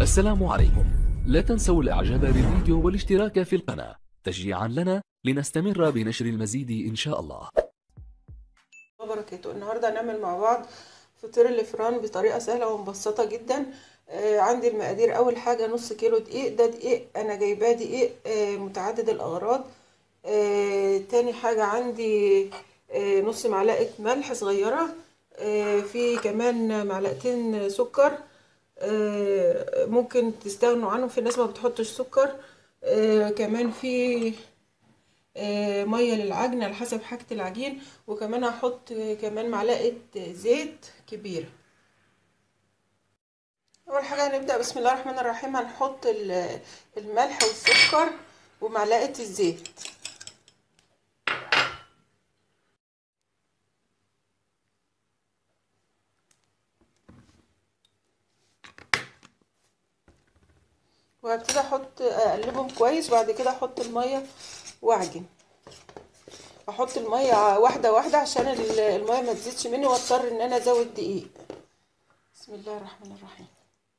السلام عليكم لا تنسوا الاعجاب بالفيديو والاشتراك في القناة تشجيعا لنا لنستمر بنشر المزيد ان شاء الله وبركاته النهارده هنعمل مع بعض فطير الفران بطريقه سهله ومبسطه جدا آه عندي المقادير اول حاجه نص كيلو دقيق ده دقيق انا جايباه دقيق آه متعدد الاغراض آه تاني حاجه عندي آه نص معلقه ملح صغيره آه في كمان معلقتين سكر آه ممكن تستغنوا عنهم في ناس ما بتحطش سكر آه كمان في آه ميه للعجن على حسب حاجه العجين وكمان هحط كمان معلقه زيت كبيره اول حاجه هنبدا بسم الله الرحمن الرحيم هنحط الملح والسكر ومعلقه الزيت وهبتدي احط اقلبهم كويس وبعد كده احط الميه واعجن احط الميه واحده واحده عشان الميه ما تزيدش مني واضطر ان انا ازود دقيق بسم الله الرحمن الرحيم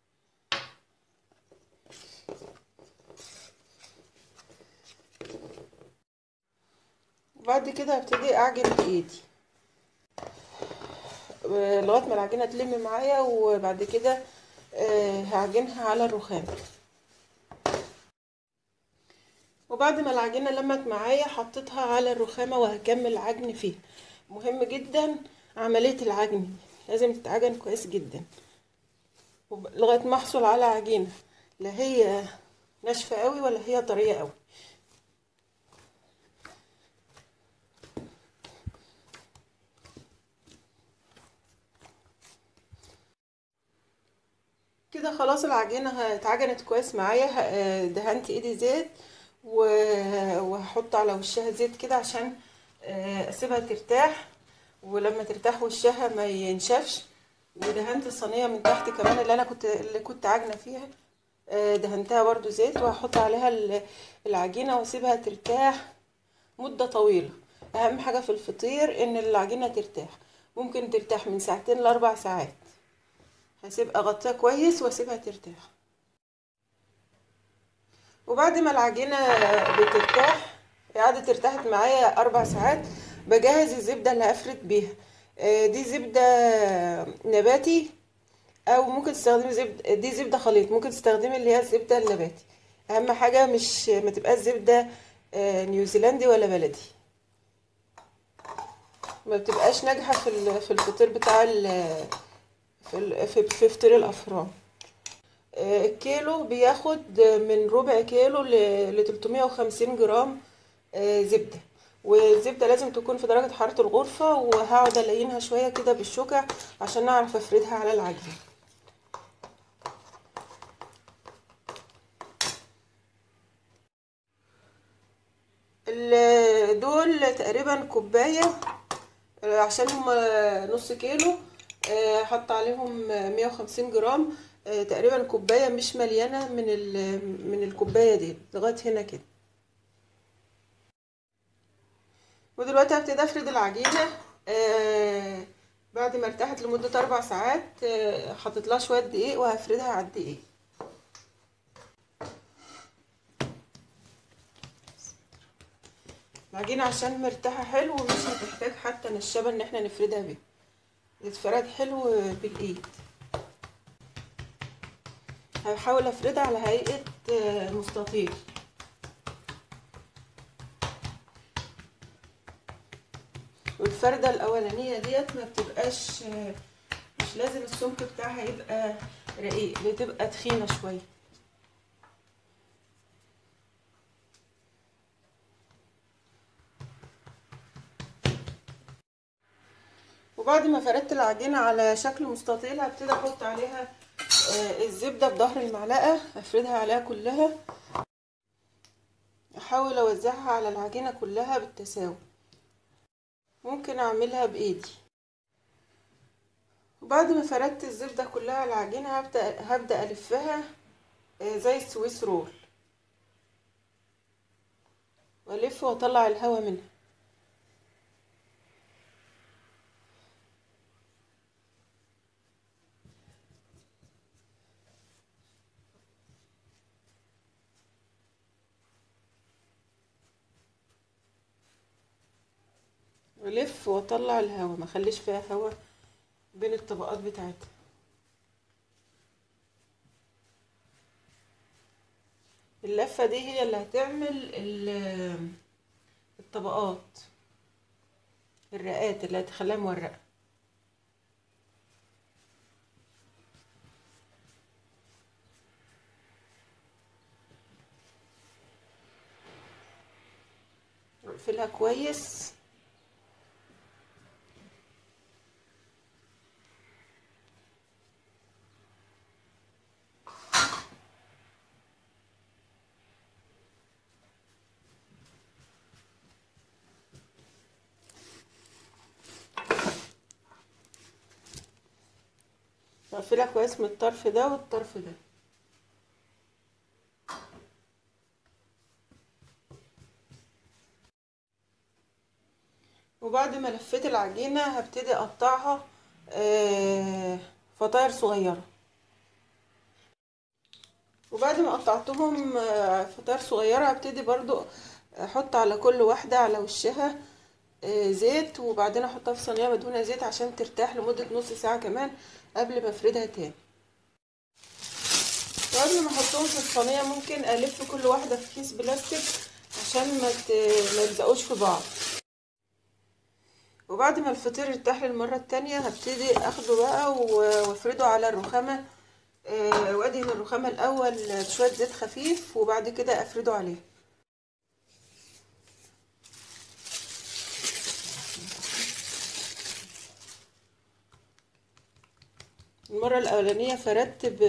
وبعد كده هبتدي اعجن بايدي لغايه ما العجينه تلم معايا وبعد كده هعجنها على الرخام وبعد ما العجينه لمت معايا حطيتها على الرخامه وهكمل عجن فيها مهم جدا عمليه العجن لازم تتعجن كويس جدا لغايه ما احصل على عجينه لا هي ناشفه قوي ولا هي طريه قوي كده خلاص العجينه اتعجنت كويس معايا دهنت ايدي زيت وهحط على وشها زيت كده عشان اسيبها ترتاح ولما ترتاح وشها ما ينشفش ودهنت الصينيه من تحت كمان اللي انا كنت اللي كنت عاجنه فيها دهنتها برضو زيت وهحط عليها العجينه واسيبها ترتاح مده طويله اهم حاجه في الفطير ان العجينه ترتاح ممكن ترتاح من ساعتين لاربع ساعات هسيب اغطيها كويس واسيبها ترتاح وبعد ما العجينه بترتاح قعدت ارتاحت معايا اربع ساعات بجهز الزبده اللي هفرد بيها دي زبده نباتي او ممكن تستخدمي زبده دي زبده خليط ممكن تستخدمي اللي هي الزبده النباتي اهم حاجه مش ما تبقاش زبده نيوزيلندي ولا بلدي ما بتبقاش ناجحه في في الفطير بتاع في في فطير الافران الكيلو بياخد من ربع كيلو ل 350 جرام زبدة والزبدة لازم تكون في درجة حرارة الغرفة وهقعد الينها شوية كده بالشوكة عشان اعرف افردها على العجين دول تقريبا كوباية عشان هما نص كيلو حط عليهم 150 جرام تقريبا كوبايه مش مليانه من من الكوبايه دي لغايه هنا كده ودلوقتي هبتدي افرد العجينه آه بعد ما ارتاحت لمده اربع ساعات آه حطيت لها شويه دقيق وهفردها على الدقيق العجينه عشان مرتاحه حلو مش هتحتاج حتى نشابه ان احنا نفردها بيها تتفرد حلو بالايد هحاول افردها على هيئه مستطيل والفرده الاولانيه ديت ما بتبقاش مش لازم السمك بتاعها يبقى رقيق بتبقى تخينه شويه وبعد ما فردت العجينه على شكل مستطيل هبتدي احط عليها الزبدة بظهر المعلقة افردها عليها كلها احاول اوزعها على العجينة كلها بالتساوي ممكن اعملها بايدي وبعد ما فردت الزبدة كلها على العجينة هبدأ, هبدأ الفها زي السويس رول والف واطلع الهواء منها الف واطلع الهواء ما اخليش فيها هواء بين الطبقات بتاعتها اللفه دي هي اللي هتعمل ال- الطبقات الرقات اللي هتخليها مورقه اقفلها كويس بقفلها كويس من الطرف ده والطرف ده وبعد ما لفيت العجينة هبتدي اقطعها آه، فطاير صغيرة وبعد ما قطعتهم آه، فطاير صغيرة هبتدي برضو احط على كل واحدة على وشها آه، زيت وبعدين احطها في صينية مدهونة زيت عشان ترتاح لمدة نص ساعة كمان قبل ما افردها تاني وقبل ما احطهم في الصينية ممكن الف كل واحدة في كيس بلاستيك عشان ما ت- ما يلزقوش في بعض وبعد ما الفطير يرتاح للمرة التانية هبتدي اخده بقى و- وافرده على الرخامة آه، وادهن الرخامة الاول بشوية زيت خفيف وبعد كده افرده عليه المرة الأولانية فردت ب...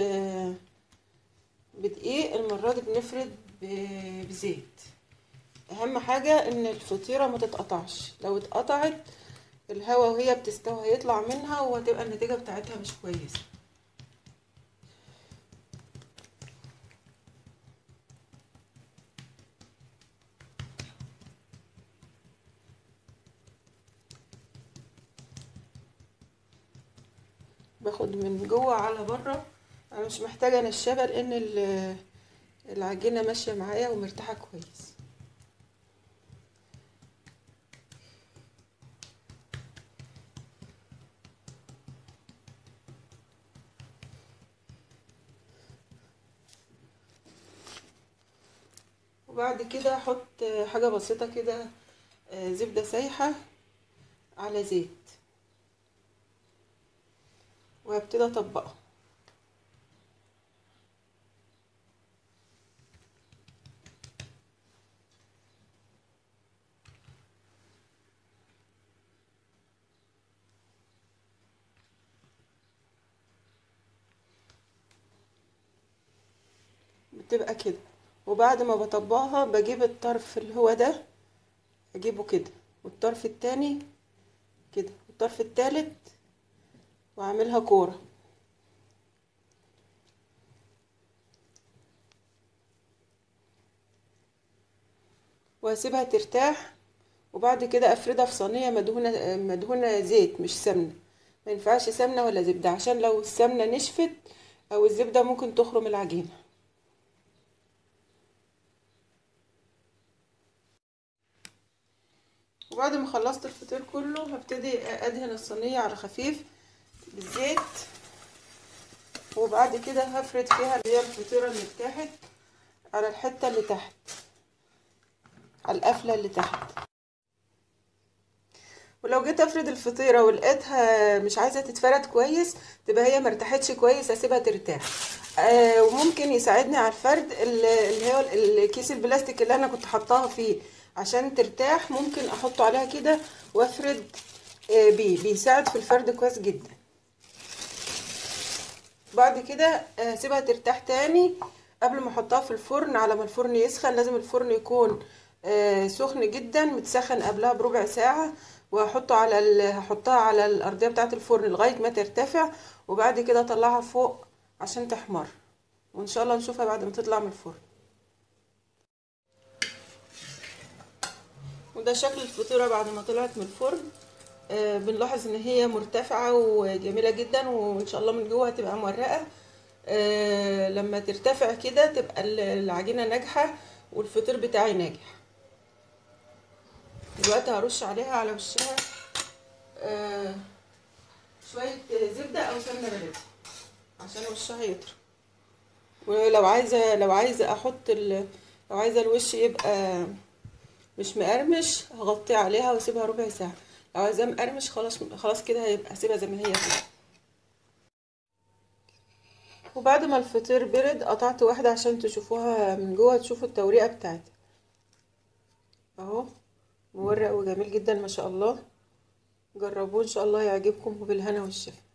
بدقيق المرة دي بنفرد ب... بزيت أهم حاجة إن الفطيرة ما تتقطعش لو اتقطعت الهواء وهي بتستوي هيطلع منها وهتبقى النتيجة بتاعتها مش كويسة باخد من جوه على بره انا مش محتاجه نشابه لان ال- العجينه ماشيه معايا ومرتاحه كويس وبعد كده احط حاجه بسيطه كده آه، زبده سايحه على زيت وهبتدي اطبقها بتبقى كده وبعد ما بطبقها بجيب الطرف اللي هو ده اجيبه كده والطرف التاني كده والطرف التالت واعملها كوره واسيبها ترتاح وبعد كده افردها في صينيه مدهونه مدهونه زيت مش سمنه ما ينفعش سمنه ولا زبده عشان لو السمنه نشفت او الزبده ممكن تخرم العجينه وبعد ما خلصت الفطير كله هبتدي ادهن الصينيه على خفيف بالزيت وبعد كده هفرد فيها اللي هي الفطيره اللي ارتاحت على الحته اللي تحت على القفله اللي تحت ولو جيت افرد الفطيره ولقيتها مش عايزه تتفرد كويس تبقى هي مرتاحتش كويس اسيبها ترتاح آه وممكن يساعدني على الفرد ال- اللي هو الكيس البلاستيك اللي انا كنت حطاها فيه عشان ترتاح ممكن احطه عليها كده وافرد آه بيه بيساعد في الفرد كويس جدا بعد كده هسيبها ترتاح تاني قبل ما احطها في الفرن على ما الفرن يسخن لازم الفرن يكون آه، سخن جدا متسخن قبلها بربع ساعة وهحطه على ال... هحطها على الأرضية بتاعة الفرن لغاية ما ترتفع وبعد كده اطلعها فوق عشان تحمر وان شاء الله نشوفها بعد ما تطلع من الفرن وده شكل الفطيرة بعد ما طلعت من الفرن آه، بنلاحظ ان هي مرتفعة وجميلة جدا وان شاء الله من جوه هتبقى مورقة آه، لما ترتفع كده تبقى ال- العجينة ناجحة والفطير بتاعي ناجح دلوقتي هرش عليها على وشها آه شوية زبدة أو سمنة بلدي عشان وشها يطرى ولو عايزة لو عايزة أحط ال... لو عايزة الوش يبقى مش مقرمش هغطيه عليها واسيبها ربع ساعة لو عايزاه مقرمش خلاص خلاص كده هيبقى هسيبها زي ما هي كده وبعد ما الفطير برد قطعت واحدة عشان تشوفوها من جوه تشوفوا التوريقة بتاعتها اهو مورق وجميل جدا ما شاء الله جربوه ان شاء الله يعجبكم وبالهنا والشفا